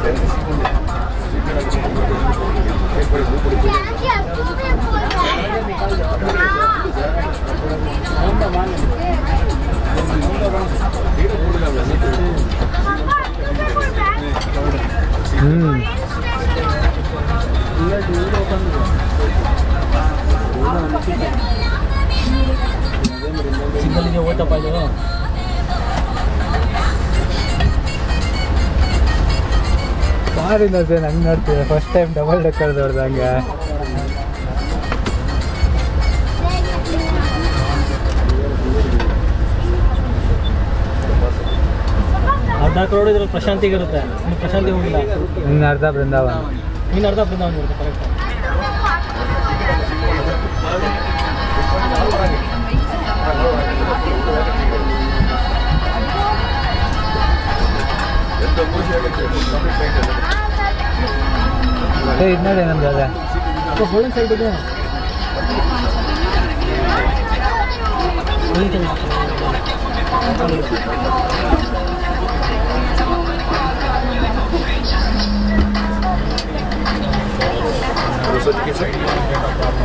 ಹ್ಞೂ ಸಿಂಗಲ್ಗೆ ಹೋಯ್ತಪ್ಪ ಇದು ಬಾರಿನ ಸರ್ ಹಂಗೆ ನೋಡ್ತೀವಿ ಫಸ್ಟ್ ಟೈಮ್ ಡಬಲ್ ಡೆಕ್ಕರ್ ದೊಡ್ದಂಗೆ ಅರ್ಧ ಕರೋಡ್ ಇದ್ರಲ್ಲಿ ಪ್ರಶಾಂತಿಗೆ ಇರುತ್ತೆ ಇನ್ನು ಪ್ರಶಾಂತಿ ಹೋಗಿಲ್ಲ ಇನ್ನು ಅರ್ಧ ಬೃಂದಾವನ ಇನ್ನು ಅರ್ಧ ಬೃಂದಾವನ ಇರುತ್ತೆ ಕರೆಕ್ಟ್ ಏ ಇದು ನೋಡಿ ನಮ್ದು ಅದೇ ಹೋಳಿನ ಸೈಡ್ ಇದೆ ಹೋಳಿನ ಸೈಡ್ Terus sedikit saya